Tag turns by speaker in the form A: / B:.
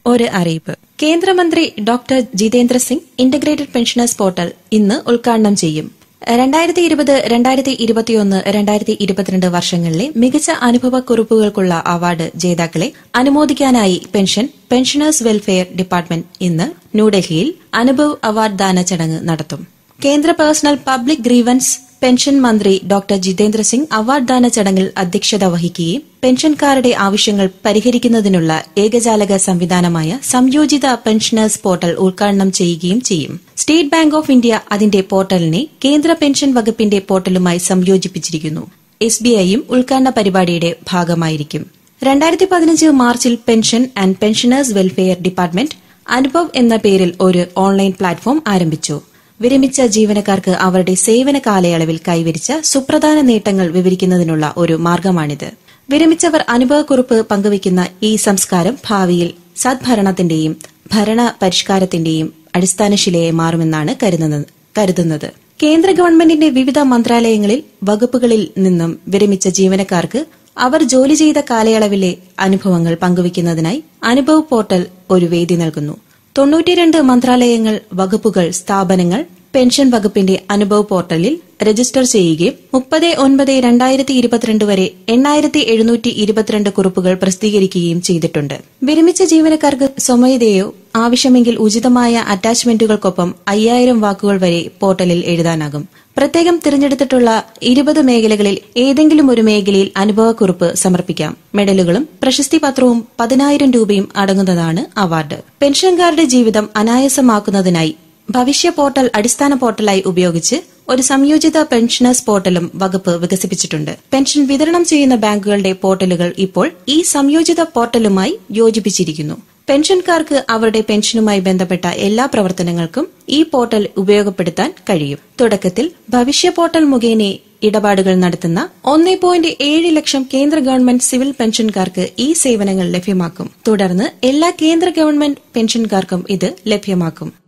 A: ഒരു അറിയിപ്പ് കേന്ദ്രമന്ത്രി doctor Jitendra Singh integrated pensioners portal ഇന്ന് ഉദ്ഘാടനം ചെയ്യും രണ്ടായിരത്തി ഇരുപത് രണ്ടായിരത്തി ഇരുപത്തിയൊന്ന് രണ്ടായിരത്തി ഇരുപത്തിരണ്ട് വർഷങ്ങളിലെ മികച്ച അനുഭവക്കുറിപ്പുകൾക്കുള്ള അവാർഡ് ജേതാക്കളെ അനുമോദിക്കാനായി പെൻഷൻ പെൻഷനേഴ്സ് വെൽഫെയർ ഡിപ്പാർട്ട്മെന്റ് ഇന്ന് ന്യൂഡൽഹിയിൽ അനുഭവ് അവാർഡ് ദാന ചടങ്ങ് നടത്തും കേന്ദ്ര പേഴ്സണൽ പബ്ലിക് ഗ്രീവൻസ് പെൻഷൻ മന്ത്രി ഡോക്ടർ ജിതേന്ദ്ര സിംഗ് അവാർഡ് ദാന ചടങ്ങിൽ അധ്യക്ഷത വഹിക്കുകയും പെൻഷൻകാരുടെ ആവശ്യങ്ങൾ പരിഹരിക്കുന്നതിനുള്ള ഏകജാലക സംവിധാനമായ സംയോജിത പെൻഷനേഴ്സ് പോർട്ടൽ ഉദ്ഘാടനം ചെയ്യുകയും ചെയ്യും സ്റ്റേറ്റ് ബാങ്ക് ഓഫ് ഇന്ത്യ അതിന്റെ പോർട്ടലിനെ കേന്ദ്ര പെൻഷൻ വകുപ്പിന്റെ പോർട്ടലുമായി സംയോജിപ്പിച്ചിരിക്കുന്നു എസ് ബി ഐയും ഉദ്ഘാടന പരിപാടിയുടെ ഭാഗമായിരിക്കും രണ്ടായിരത്തി പതിനഞ്ച് മാർച്ചിൽ pension and pensioners welfare department Anubhav എന്ന പേരിൽ ഒരു ഓൺലൈൻ പ്ലാറ്റ്ഫോം ആരംഭിച്ചു വിരമിച്ച ജീവനക്കാർക്ക് അവരുടെ സേവന കാലയളവിൽ കൈവരിച്ച സുപ്രധാന നേട്ടങ്ങൾ വിവരിക്കുന്നതിനുള്ള ഒരു മാർഗമാണിത് വിരമിച്ചവർ അനുഭവക്കുറിപ്പ് പങ്കുവയ്ക്കുന്ന ഈ സംസ്കാരം ഭാവിയിൽ സദ്ഭരണത്തിന്റെയും ഭരണ പരിഷ്കാരത്തിന്റെയും അടിസ്ഥാനശിലയായി മാറുമെന്നാണ് കരുതുന്നത് കരുതുന്നത് കേന്ദ്ര ഗവൺമെന്റിന്റെ വിവിധ മന്ത്രാലയങ്ങളിൽ വകുപ്പുകളിൽ നിന്നും വിരമിച്ച ജീവനക്കാർക്ക് അവർ ജോലി ചെയ്ത കാലയളവിലെ അനുഭവങ്ങൾ പങ്കുവയ്ക്കുന്നതിനായി അനുഭവ് പോർട്ടൽ ഒരു വേദി നൽകുന്നു തൊണ്ണൂറ്റിരണ്ട് മന്ത്രാലയങ്ങൾ വകുപ്പുകൾ സ്ഥാപനങ്ങൾ പെൻഷൻ വകുപ്പിന്റെ അനുഭവ് പോർട്ടലിൽ രജിസ്റ്റർ ചെയ്യുകയും മുപ്പത് ഒൻപത് രണ്ടായിരത്തി ഇരുപത്തിരണ്ട് വരെ എണ്ണായിരത്തി എഴുന്നൂറ്റി ഇരുപത്തിരണ്ട് കുറിപ്പുകൾ പ്രസിദ്ധീകരിക്കുകയും ചെയ്തിട്ടുണ്ട് വിരമിച്ച ജീവനക്കാർക്ക് സ്വമേധയോ ആവശ്യമെങ്കിൽ ഉചിതമായ അറ്റാച്ച്മെന്റുകൾക്കൊപ്പം അയ്യായിരം വാക്കുകൾ വരെ പോർട്ടലിൽ എഴുതാനാകും പ്രത്യേകം തിരഞ്ഞെടുത്തിട്ടുള്ള ഇരുപത് മേഖലകളിൽ ഏതെങ്കിലും ഒരു മേഖലയിൽ അനുഭവക്കുറിപ്പ് സമർപ്പിക്കാം മെഡലുകളും പ്രശസ്തി പത്രവും പതിനായിരം രൂപയും അടങ്ങുന്നതാണ് അവാർഡ് പെൻഷൻകാരുടെ ജീവിതം അനായാസമാക്കുന്നതിനായി ഭവിഷ്യ പോർട്ടൽ അടിസ്ഥാന പോർട്ടലായി ഉപയോഗിച്ച് ഒരു സംയോജിത പെൻഷനേഴ്സ് പോർട്ടലും വകുപ്പ് വികസിപ്പിച്ചിട്ടുണ്ട് പെൻഷൻ വിതരണം ചെയ്യുന്ന ബാങ്കുകളുടെ പോർട്ടലുകൾ ഇപ്പോൾ ഈ സംയോജിത പോർട്ടലുമായി യോജിപ്പിച്ചിരിക്കുന്നു പെൻഷൻകാർക്ക് അവരുടെ പെൻഷനുമായി ബന്ധപ്പെട്ട എല്ലാ പ്രവർത്തനങ്ങൾക്കും ഈ പോർട്ടൽ ഉപയോഗപ്പെടുത്താൻ കഴിയും തുടക്കത്തിൽ ഭവിഷ്യ പോർട്ടൽ മുഖേന ഇടപാടുകൾ നടത്തുന്ന ഒന്നേ പോയിന്റ് ഏഴ് ലക്ഷം കേന്ദ്ര ഗവൺമെന്റ് സിവിൽ പെൻഷൻകാർക്ക് ഈ സേവനങ്ങൾ ലഭ്യമാക്കും തുടർന്ന് എല്ലാ കേന്ദ്ര ഗവൺമെന്റ് പെൻഷൻകാർക്കും ഇത് ലഭ്യമാക്കും